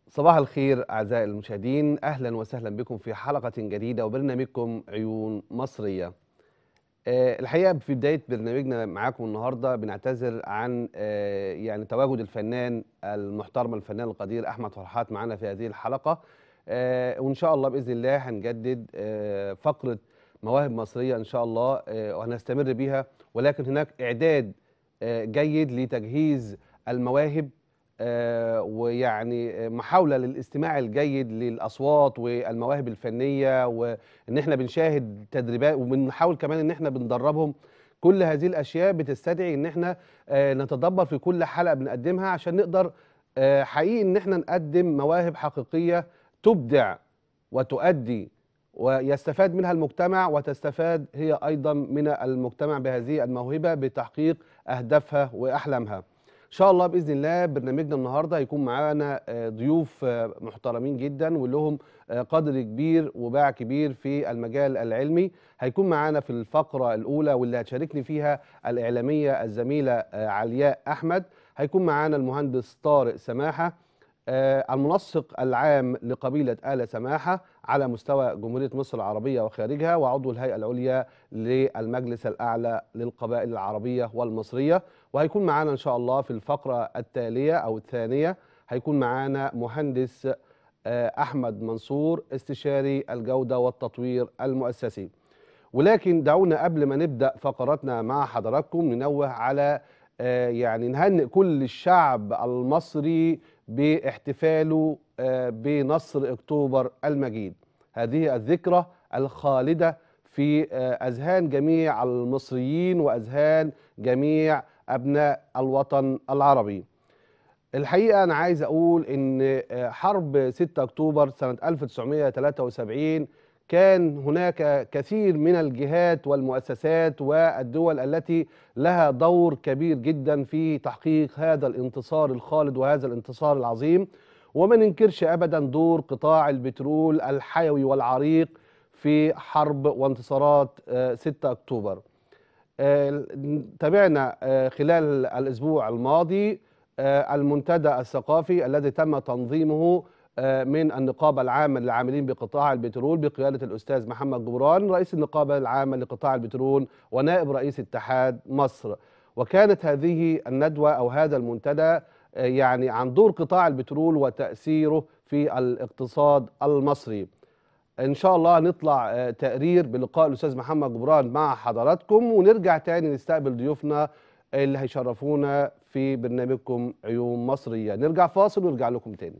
صباح الخير أعزائي المشاهدين أهلا وسهلا بكم في حلقة جديدة وبرنامجكم عيون مصرية آه، الحقيقة في بداية برنامجنا معاكم النهاردة بنعتذر عن آه، يعني تواجد الفنان المحترم الفنان القدير أحمد فرحات معنا في هذه الحلقة آه، وإن شاء الله بإذن الله هنجدد آه، فقرة مواهب مصرية إن شاء الله آه، وهنستمر بيها ولكن هناك إعداد آه، جيد لتجهيز المواهب آه، ويعني محاولة للاستماع الجيد للأصوات والمواهب الفنية وإن احنا بنشاهد تدريبات وبنحاول كمان إن احنا بندربهم كل هذه الأشياء بتستدعي إن احنا آه، نتدبر في كل حلقة بنقدمها عشان نقدر آه، حقيقي إن احنا نقدم مواهب حقيقية تبدع وتؤدي ويستفاد منها المجتمع وتستفاد هي أيضا من المجتمع بهذه الموهبة بتحقيق أهدافها وأحلامها ان شاء الله باذن الله برنامجنا النهارده هيكون معانا آه، ضيوف آه، محترمين جدا ولهم آه، قدر كبير وباع كبير في المجال العلمي هيكون معانا في الفقره الاولى واللي هتشاركني فيها الاعلاميه الزميله آه، علياء احمد هيكون معانا المهندس طارق سماحه آه، المنسق العام لقبيله ال سماحه على مستوى جمهوريه مصر العربيه وخارجها وعضو الهيئه العليا للمجلس الاعلى للقبائل العربيه والمصريه وهيكون معانا ان شاء الله في الفقره التاليه او الثانيه هيكون معانا مهندس آه، احمد منصور استشاري الجوده والتطوير المؤسسي ولكن دعونا قبل ما نبدا فقراتنا مع حضراتكم ننوه على آه، يعني نهنئ كل الشعب المصري باحتفاله آه، بنصر اكتوبر المجيد هذه الذكرى الخالده في آه، اذهان جميع المصريين واذهان جميع ابناء الوطن العربي الحقيقه انا عايز اقول ان آه، حرب 6 اكتوبر سنه 1973 كان هناك كثير من الجهات والمؤسسات والدول التي لها دور كبير جدا في تحقيق هذا الانتصار الخالد وهذا الانتصار العظيم وما ننكرش ابدا دور قطاع البترول الحيوي والعريق في حرب وانتصارات آه، 6 اكتوبر آه، تابعنا آه، خلال الاسبوع الماضي آه، المنتدى الثقافي الذي تم تنظيمه آه، من النقابة العامة للعاملين بقطاع البترول بقيادة الأستاذ محمد جبران رئيس النقابة العامة لقطاع البترول ونائب رئيس اتحاد مصر وكانت هذه الندوة أو هذا المنتدى آه، يعني عن دور قطاع البترول وتأثيره في الاقتصاد المصري ان شاء الله نطلع آه، تقرير بلقاء الاستاذ محمد جبران مع حضراتكم ونرجع تاني نستقبل ضيوفنا اللي هيشرفونا في برنامجكم عيون مصريه نرجع فاصل ونرجع لكم تاني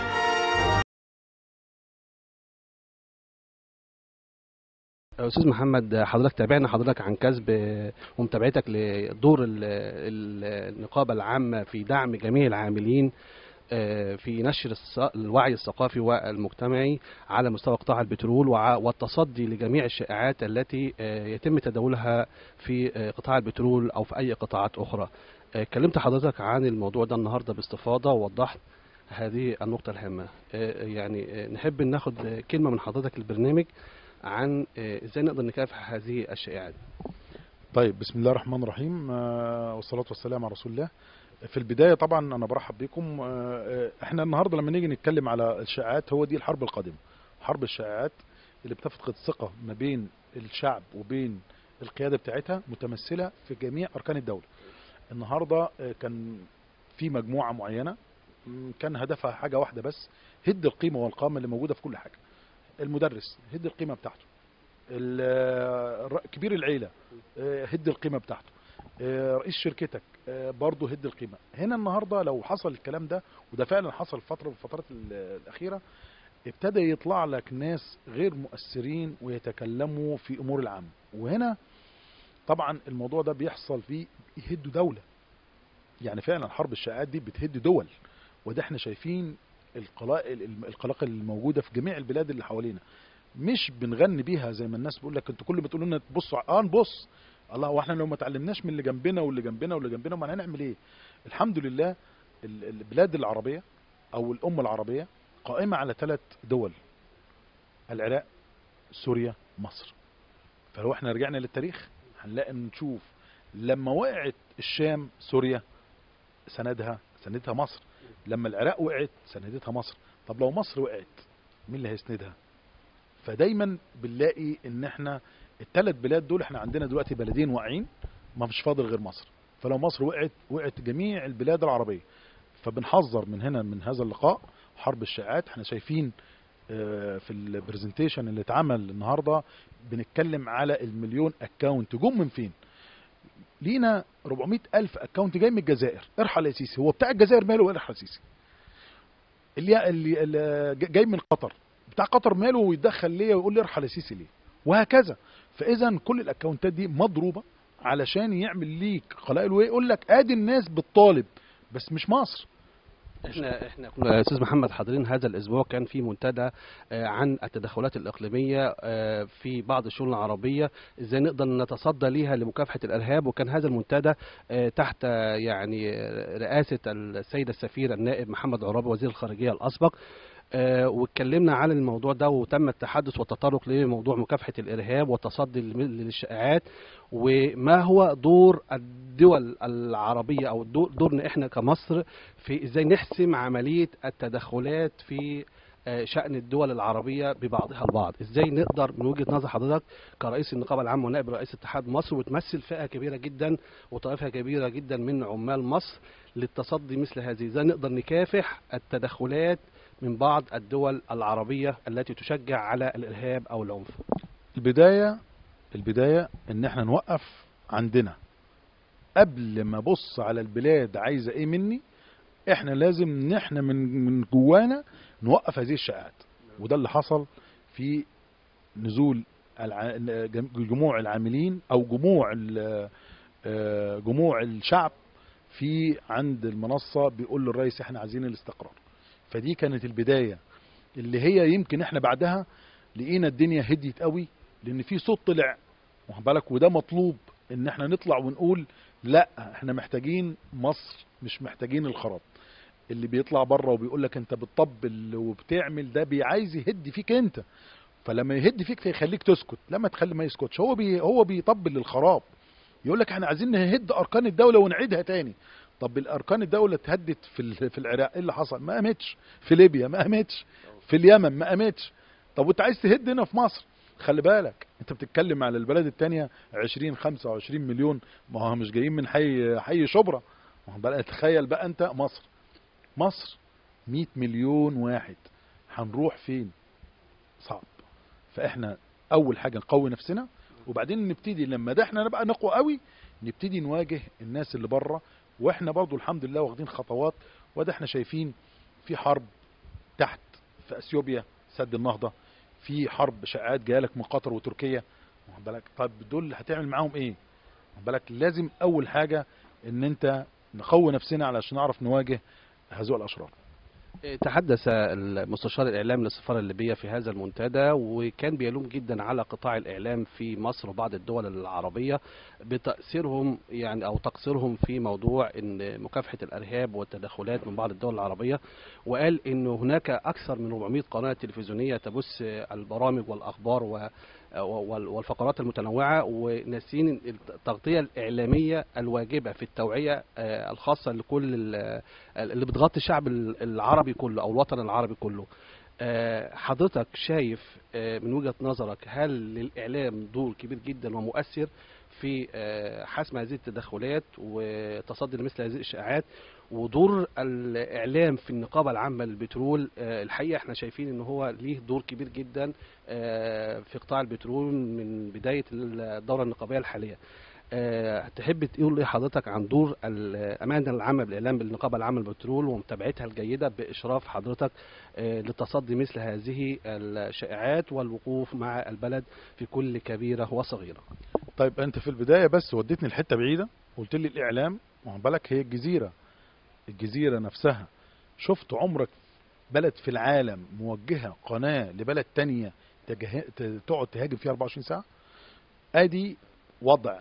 استاذ محمد حضرتك تابعنا حضرتك عن كسب ومتابعتك لدور ال- ال- النقابه العامه في دعم جميع العاملين آه، في نشر الص- الوعي الثقافي والمجتمعي على مستوى قطاع البترول وع- والتصدي لجميع الشائعات التي آه، يتم تداولها في آه، قطاع البترول او في اي قطاعات اخرى. آه، كلمت حضرتك عن الموضوع ده النهارده باستفاضه ووضحت هذه النقطه الهامه. آه، يعني آه، نحب ناخد آه، كلمه من حضرتك البرنامج عن آه، ازاي نقدر نكافح هذه الشائعات. طيب بسم الله الرحمن الرحيم آه، والصلاة والسلام على رسول الله في البداية طبعا أنا برحب بكم آه، آه، احنا النهاردة لما نيجي نتكلم على الشائعات هو دي الحرب القادمة حرب الشائعات اللي بتفقد الثقة ما بين الشعب وبين القيادة بتاعتها متمثلة في جميع أركان الدولة النهاردة آه، كان في مجموعة معينة م، كان هدفها حاجة واحدة بس هد القيمة والقامة اللي موجودة في كل حاجة المدرس هد القيمة بتاعته ال- الر- كبير العيلة آه، هد القيمة بتاعته آه، رئيس شركتك آه، برضه هد القيمة هنا النهاردة لو حصل الكلام ده وده فعلا حصل فترة من الفترات ال- الأخيرة ابتدى يطلع لك ناس غير مؤثرين ويتكلموا في أمور العامة وهنا طبعا الموضوع ده بيحصل فيه يهدوا دولة يعني فعلا حرب الشائعات دي بتهد دول وده احنا شايفين القلائل القلاقل الموجودة في جميع البلاد اللي حوالينا مش بنغني بيها زي ما الناس بيقول لك انتوا كل ما تقولوا لنا تبصوا اه نبص الله واحنا لو ما اتعلمناش من اللي جنبنا واللي جنبنا واللي جنبنا ما هنعمل ايه الحمد لله ال- البلاد العربيه او الامه العربيه قائمه على ثلاث دول العراق سوريا مصر فلو احنا رجعنا للتاريخ هنلاقي نشوف لما وقعت الشام سوريا سندها سندها مصر لما العراق وقعت سندتها مصر طب لو مصر وقعت مين اللي هيسندها فدايما بنلاقي ان احنا الثلاث بلاد دول احنا عندنا دلوقتي بلدين واقعين ما فيش فاضل غير مصر فلو مصر وقعت وقعت جميع البلاد العربيه فبنحذر من هنا من هذا اللقاء حرب الشائعات احنا شايفين آه، في البرزنتيشن اللي اتعمل النهارده بنتكلم على المليون اكونت جم من فين لينا 400 الف اكونت جاي من الجزائر ارحل يا سيسي هو بتاع الجزائر ماله ارحل يا سيسي اللي اللي اللي جاي من قطر بتاع قطر ماله ويتدخل ليه ويقول لي ارحل يا سيسي ليه وهكذا فاذا كل الاكونتات دي مضروبه علشان يعمل ليك قلائل ويقول لك ادي الناس بتطالب بس مش مصر احنا احنا كنا استاذ محمد حاضرين هذا الاسبوع كان في منتدى آه، عن التدخلات الاقليميه آه، في بعض الشؤون العربيه ازاي نقدر نتصدى ليها لمكافحه الارهاب وكان هذا المنتدى آه، تحت آه، يعني آه، رئاسه السيد السفير النائب محمد عرابي وزير الخارجيه الاسبق آه، واتكلمنا عن الموضوع ده وتم التحدث والتطرق لموضوع مكافحه الارهاب والتصدي لل- للشائعات وما هو دور الدول العربيه او دور- دورنا احنا كمصر في ازاي نحسم عمليه التدخلات في آه، شأن الدول العربية ببعضها البعض ازاي نقدر من وجهة نظر حضرتك كرئيس النقابة العامة ونائب رئيس اتحاد مصر وتمثل فئة كبيرة جدا وطائفة كبيرة جدا من عمال مصر للتصدي مثل هذه ازاي نقدر نكافح التدخلات من بعض الدول العربية التي تشجع على الإرهاب أو العنف البداية البداية ان احنا نوقف عندنا قبل ما ابص على البلاد عايزة ايه مني احنا لازم ان احنا من من جوانا نوقف هذه الشائعات وده اللي حصل في نزول الع- جموع العاملين او جموع ال- آه، جموع الشعب في عند المنصة بيقول للرئيس احنا عايزين الاستقرار فدي كانت البداية اللي هي يمكن احنا بعدها لقينا الدنيا هديت قوي لان في صوت طلع واخد بالك وده مطلوب ان احنا نطلع ونقول لا احنا محتاجين مصر مش محتاجين الخراب اللي بيطلع بره وبيقول لك انت بتطبل وبتعمل ده بيعايز يهد فيك انت فلما يهد فيك فيخليك تسكت لما تخلي ما يسكتش هو بي هو بيطبل للخراب يقول لك احنا عايزين نهد اركان الدوله ونعيدها تاني طب الاركان الدوله اتهدت في ال- في العراق ايه اللي حصل ما قامتش في ليبيا ما قامتش في اليمن ما قامتش طب وانت عايز تهد هنا في مصر خلي بالك انت بتتكلم على البلد التانية 20 25 مليون ما هو مش جايين من حي حي شبرا ما هو بقى تخيل بقى انت مصر مصر 100 مليون واحد هنروح فين صعب فاحنا اول حاجه نقوي نفسنا وبعدين نبتدي لما ده احنا نبقى نقوى قوي نبتدي نواجه الناس اللي بره واحنا برضو الحمد لله واخدين خطوات وده احنا شايفين في حرب تحت في اثيوبيا سد النهضه في حرب شائعات جايلك من قطر وتركيا واخد بالك طب دول هتعمل معاهم ايه واخد بالك لازم اول حاجه ان انت نقوي نفسنا علشان نعرف نواجه هذول الاشرار تحدث المستشار الإعلام للسفارة الليبية في هذا المنتدى وكان بيلوم جدا على قطاع الإعلام في مصر وبعض الدول العربية بتأثيرهم يعني أو تقصيرهم في موضوع إن مكافحة الإرهاب والتدخلات من بعض الدول العربية وقال إن هناك أكثر من 400 قناة تلفزيونية تبث البرامج والأخبار و وال- والفقرات المتنوعة وناسين التغطية الإعلامية الواجبة في التوعية آه، الخاصة لكل ال- اللي بتغطي الشعب ال- العربي كله أو الوطن العربي كله آه، حضرتك شايف آه، من وجهة نظرك هل للإعلام دور كبير جدا ومؤثر في آه، حسم هذه التدخلات وتصدي لمثل هذه الإشاعات ودور الإعلام في النقابة العامة للبترول آه، الحقيقة احنا شايفين ان هو ليه دور كبير جدا آه، في قطاع البترول من بداية الدورة النقابية الحالية آه، تحب تقول ايه حضرتك عن دور الامانه العامه بالاعلام بالنقابه العامه للبترول ومتابعتها الجيده باشراف حضرتك آه، لتصدي مثل هذه الشائعات والوقوف مع البلد في كل كبيره وصغيره. طيب انت في البدايه بس وديتني لحته بعيده قلت لي الاعلام واخد بالك هي الجزيره الجزيره نفسها شفت عمرك بلد في العالم موجهه قناه لبلد تانية تجه... ت- تقعد تهاجم فيها 24 ساعه ادي وضع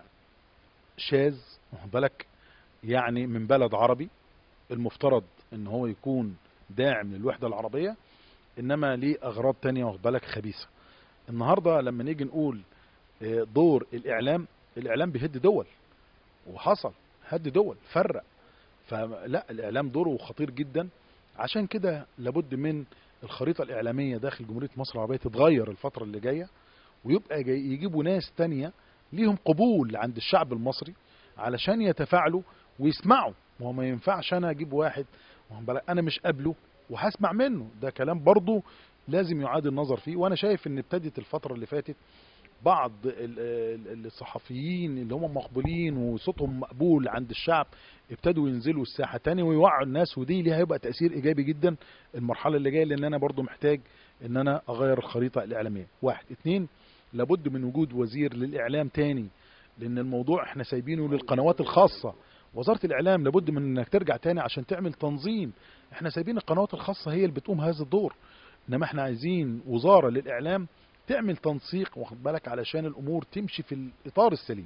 شاذ واخد بالك يعني من بلد عربي المفترض ان هو يكون داعم للوحده العربيه انما ليه اغراض تانية واخد بالك خبيثه النهارده لما نيجي نقول آه، دور الاعلام الاعلام بيهد دول وحصل هد دول فرق فلا الاعلام دوره خطير جدا عشان كده لابد من الخريطة الإعلامية داخل جمهورية مصر العربية تتغير الفترة اللي جاية ويبقى جاي يجيبوا ناس تانية ليهم قبول عند الشعب المصري علشان يتفاعلوا ويسمعوا ما هو ما ينفعش انا اجيب واحد واخد بالك انا مش قابله وهسمع منه ده كلام برضه لازم يعاد النظر فيه وانا شايف ان ابتدت الفترة اللي فاتت بعض ال- ال- الصحفيين اللي هم مقبولين وصوتهم مقبول عند الشعب ابتدوا ينزلوا الساحة تاني ويوعوا الناس ودي ليها هيبقى تأثير إيجابي جدا المرحلة اللي جاية لأن أنا برضو محتاج إن أنا أغير الخريطة الإعلامية واحد اتنين لابد من وجود وزير للإعلام تاني لأن الموضوع احنا سايبينه للقنوات الخاصة وزارة الإعلام لابد من إنك ترجع تاني عشان تعمل تنظيم احنا سايبين القنوات الخاصة هي اللي بتقوم هذا الدور إنما احنا عايزين وزارة للإعلام تعمل تنسيق واخد بالك علشان الأمور تمشي في الإطار السليم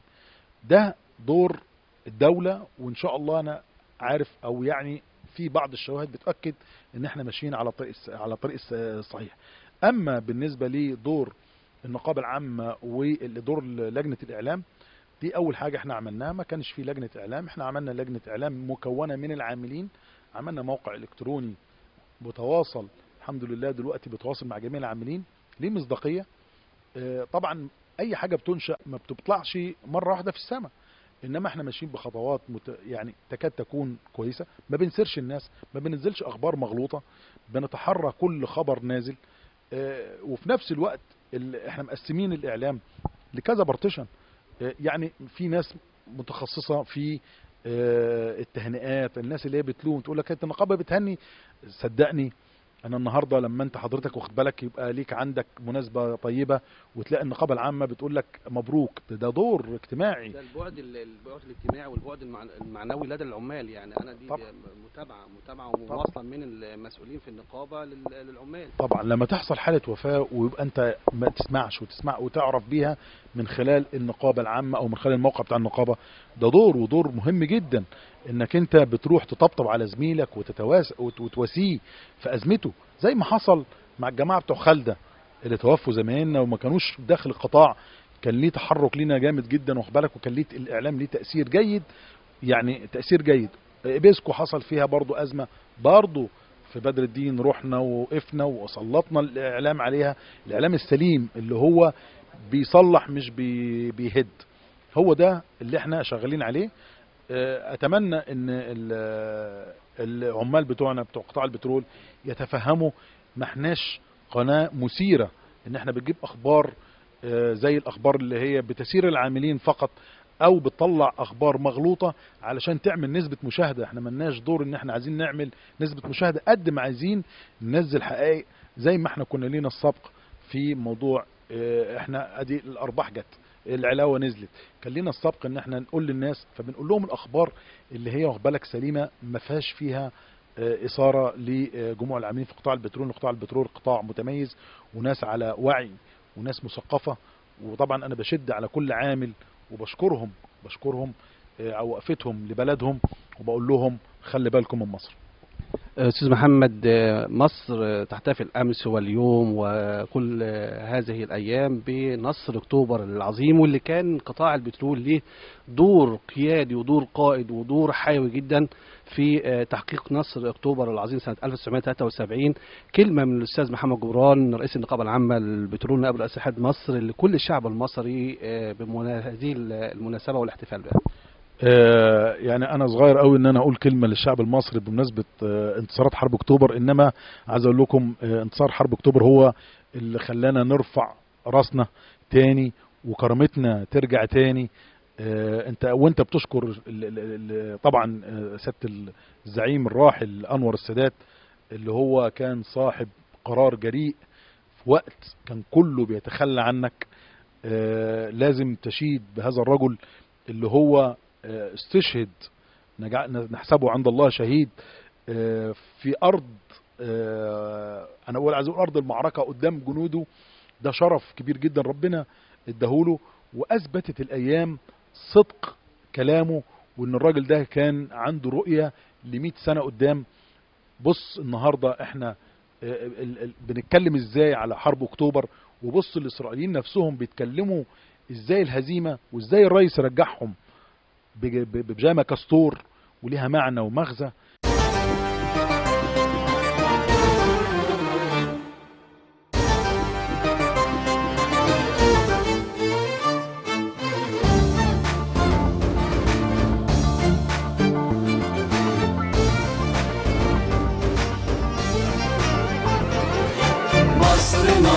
ده دور الدولة وإن شاء الله أنا عارف أو يعني في بعض الشواهد بتأكد إن إحنا ماشيين على طريق الس- على طريق الس- الصحيح أما بالنسبة لدور النقابة العامة ودور لجنة الإعلام دي أول حاجة إحنا عملناها ما كانش في لجنة إعلام إحنا عملنا لجنة إعلام مكونة من العاملين عملنا موقع إلكتروني متواصل الحمد لله دلوقتي بتواصل مع جميع العاملين ليه مصداقية آه، طبعا اي حاجه بتنشا ما بتطلعش مره واحده في السماء انما احنا ماشيين بخطوات مت... يعني تكاد تكون كويسه ما بنسرش الناس ما بننزلش اخبار مغلوطه بنتحرى كل خبر نازل آه، وفي نفس الوقت ال... احنا مقسمين الاعلام لكذا بارتيشن آه، يعني في ناس متخصصه في آه، التهنئات الناس اللي هي بتلوم تقول لك انت النقابه بتهني صدقني انا النهارده لما انت حضرتك واخد بالك يبقى ليك عندك مناسبه طيبه وتلاقي النقابه العامه بتقول لك مبروك ده, ده دور اجتماعي ده البعد ال- البعد الاجتماعي والبعد المعن- المعنوي لدى العمال يعني انا دي طبعا. متابعه متابعه ومواصله من المسؤولين في النقابه لل- للعمال طبعا لما تحصل حاله وفاه ويبقى انت ما تسمعش وتسمع وتعرف بيها من خلال النقابه العامه او من خلال الموقع بتاع النقابه ده دور ودور مهم جدا انك انت بتروح تطبطب على زميلك وتتواس وت- وتواسيه في ازمته زي ما حصل مع الجماعه بتوع خالده اللي توفوا زمايلنا وما كانوش داخل القطاع كان ليه تحرك لينا جامد جدا واخد بالك وكان ليه الاعلام ليه تاثير جيد يعني تاثير جيد بيسكو حصل فيها برضو ازمه برضو في بدر الدين رحنا وقفنا وسلطنا الاعلام عليها الاعلام السليم اللي هو بيصلح مش بي بيهد هو ده اللي احنا شغالين عليه آه، اتمنى ان ال- العمال بتوعنا بتوع قطاع البترول يتفهموا ما احناش قناه مثيره ان احنا بنجيب اخبار آه، زي الاخبار اللي هي بتسير العاملين فقط او بتطلع اخبار مغلوطه علشان تعمل نسبه مشاهده احنا ملناش دور ان احنا عايزين نعمل نسبه مشاهده قد ما عايزين ننزل حقائق زي ما احنا كنا لينا السبق في موضوع آه، احنا ادي الارباح جت العلاوه نزلت كان لينا السبق ان احنا نقول للناس فبنقول لهم الاخبار اللي هي واخد بالك سليمه ما فيهاش فيها آه، اثاره لجموع العاملين في قطاع البترول قطاع البترول قطاع متميز وناس على وعي وناس مثقفه وطبعا انا بشد على كل عامل وبشكرهم بشكرهم آه، على وقفتهم لبلدهم وبقول لهم خلي بالكم من مصر استاذ محمد آه، مصر آه، تحتفل امس واليوم وكل آه، هذه الايام بنصر اكتوبر العظيم واللي كان قطاع البترول له دور قيادي ودور قائد ودور حيوي جدا في آه، تحقيق نصر اكتوبر العظيم سنه 1973 كلمه من الاستاذ محمد جبران رئيس النقابه العامه للبترول نائب رئيس اتحاد مصر لكل الشعب المصري آه، بمنا- هذه المناسبه والاحتفال بها آه، يعني انا صغير قوي ان انا اقول كلمه للشعب المصري بمناسبه آه، انتصارات حرب اكتوبر انما عايز اقول لكم آه، انتصار حرب اكتوبر هو اللي خلانا نرفع راسنا تاني وكرامتنا ترجع تاني آه، انت وانت بتشكر ال- ال- ال- طبعا آه، سياده الزعيم الراحل انور السادات اللي هو كان صاحب قرار جريء في وقت كان كله بيتخلى عنك آه، لازم تشيد بهذا الرجل اللي هو آه، استشهد نجع- نحسبه عند الله شهيد آه، في ارض آه، انا اقول عايز اقول ارض المعركه قدام جنوده ده شرف كبير جدا ربنا اداهوله واثبتت الايام صدق كلامه وان الراجل ده كان عنده رؤيه ل 100 سنه قدام بص النهارده احنا آه، ال- ال- بنتكلم ازاي على حرب اكتوبر وبص الاسرائيليين نفسهم بيتكلموا ازاي الهزيمه وازاي الرئيس رجعهم بج- ب- ببيجامه كاستور وليها معنى ومغزى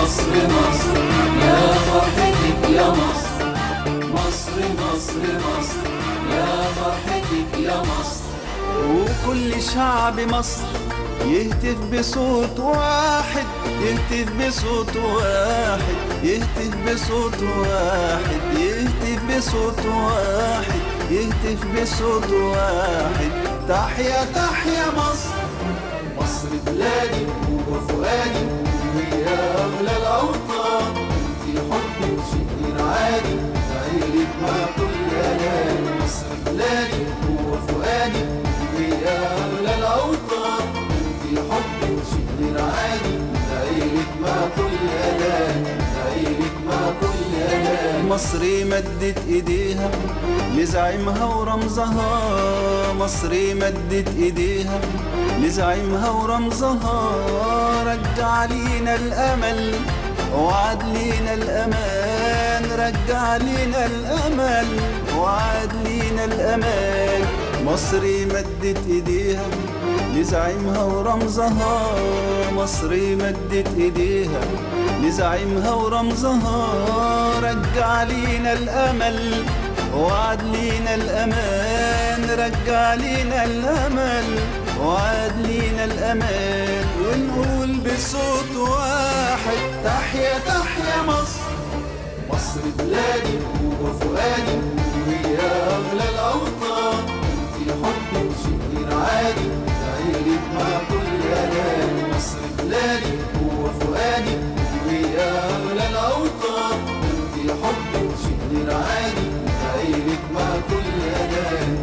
مصر مصر يا فرحتك يا مصر مصر مصر مصر يا فرحتك يا مصر وكل شعب مصر يهتف بصوت واحد يهتف بصوت واحد يهتف بصوت واحد يهتف بصوت واحد يهتف بصوت واحد تحيا تحيا مصر مصر بلادي وفؤادي وهي أغلى الأوطان في حبك شيء عادي عيلك مع كل أناني مصر بلادي وفؤادي وهي أغلى الأوطان في حبك شيء عادي عيلك مع كل أناني عيلك مع كل أناني مصر مدت ايديها لزعيمها ورمزها مصر مدت ايديها لزعيمها ورمزها رجع لينا الامل وعد لينا الامان رجع لينا الامل وعد لينا الامان مصر مدت ايديها لزعيمها ورمزها مصر مدت ايديها لزعيمها ورمزها رجع لينا الامل وعد لينا الامان رجع لينا الامل وعد لينا الامان ونقول بصوت واحد تحيا تحيا مصر مصر بلادي وفؤادي وهي أغلى الأوطان في حبك شيء عادي عيلك مع كل أناني مصر بلادي وفؤادي وهي أغلى الأوطان في حبك شيء عادي عيلك مع كل أناني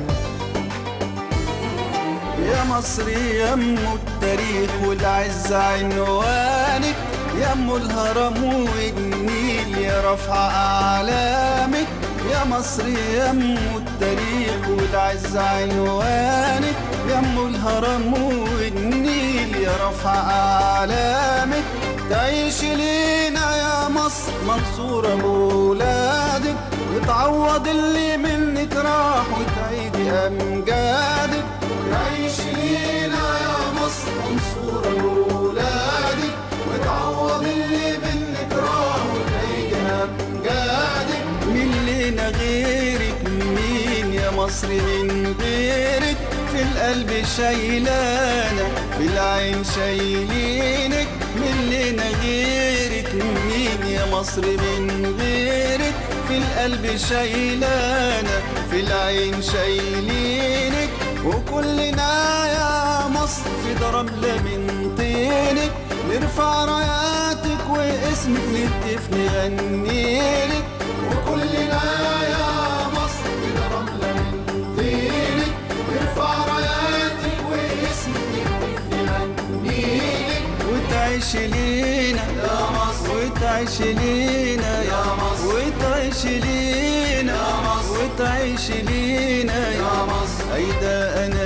يا مصر يم التاريخ والعز عنوانك يم الهرم والنيل يا رفع أعلامك يا مصر يم التاريخ والعز عنوانك يم الهرم والنيل يا رفع أعلامك تعيش لينا يا مصر منصورة بولادك وتعوض اللي منك راح وتعيد أمجادك تعيش لينا يا مصر منصورة بولادك وتعوض اللي منك راح وتعيد أمجادك مين لينا غيرك مين يا مصر من غيرك في القلب شايلانا في العين شايلينك من لينا غيرك مين يا مصر من غيرك في القلب شايلانا في العين شايلينك وكلنا يا مصر في ضربلة من طينك نرفع راياتك واسمك نهتف نغنيلك وكلنا يا مصر في رملة من دينك نرفع راياتك واسمك نغنيلك وتعيش لينا يا مصر وتعيش لينا يا مصر وتعيش لينا يا مصر وتعيش لينا يا مصر أيدا أنا